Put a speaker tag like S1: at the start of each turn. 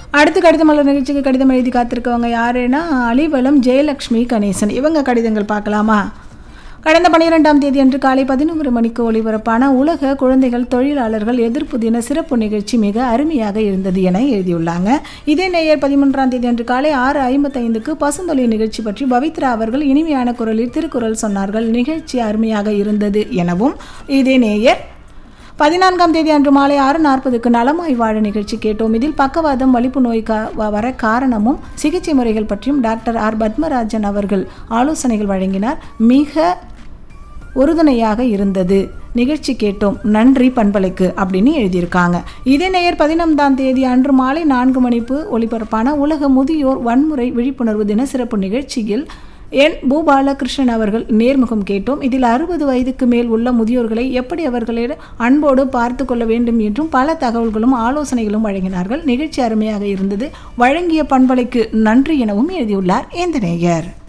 S1: அடுத்து கடித மலர் நிகழ்ச்சிக்கு கடிதம் எழுதி காத்திருக்கவங்க யாருன்னா அலிவலம் ஜெயலக்ஷ்மி கணேசன் இவங்க கடிதங்கள் பார்க்கலாமா கடந்த பன்னிரெண்டாம் தேதி அன்று காலை பதினோரு மணிக்கு ஒளிபரப்பான உலக குழந்தைகள் தொழிலாளர்கள் எதிர்ப்பு தின சிறப்பு நிகழ்ச்சி மிக அருமையாக இருந்தது என எழுதியுள்ளாங்க இதே நேயர் பதிமூன்றாம் தேதி அன்று காலை ஆறு ஐம்பத்தைந்துக்கு பசுந்தொலி நிகழ்ச்சி பற்றி பவித்ரா அவர்கள் இனிமையான குரலில் திருக்குறள் சொன்னார்கள் நிகழ்ச்சி அருமையாக இருந்தது எனவும் இதே நேயர் பதினான்காம் தேதி அன்று மாலை ஆறு நாற்பதுக்கு நலமாய் வாழ நிகழ்ச்சி கேட்டோம் இதில் பக்கவாதம் வலிப்பு நோய் கா வ- வர காரணமும் சிகிச்சை முறைகள் பற்றியும் டாக்டர் ஆர் பத்மராஜன் அவர்கள் ஆலோசனைகள் வழங்கினார் மிக உறுதுணையாக இருந்தது நிகழ்ச்சி கேட்டோம் நன்றி பண்பலைக்கு அப்படின்னு எழுதியிருக்காங்க இதே நேயர் பதினைந்தாம் தேதி அன்று மாலை நான்கு மணிக்கு ஒளிபரப்பான உலக முதியோர் வன்முறை விழிப்புணர்வு தின சிறப்பு நிகழ்ச்சியில் என் பூபாலகிருஷ்ணன் அவர்கள் நேர்முகம் கேட்டோம் இதில் அறுபது வயதுக்கு மேல் உள்ள முதியோர்களை எப்படி அவர்களிடம் அன்போடு பார்த்து கொள்ள வேண்டும் என்றும் பல தகவல்களும் ஆலோசனைகளும் வழங்கினார்கள் நிகழ்ச்சி அருமையாக இருந்தது வழங்கிய பண்பலைக்கு நன்றி எனவும் எழுதியுள்ளார் இந்த நேயர்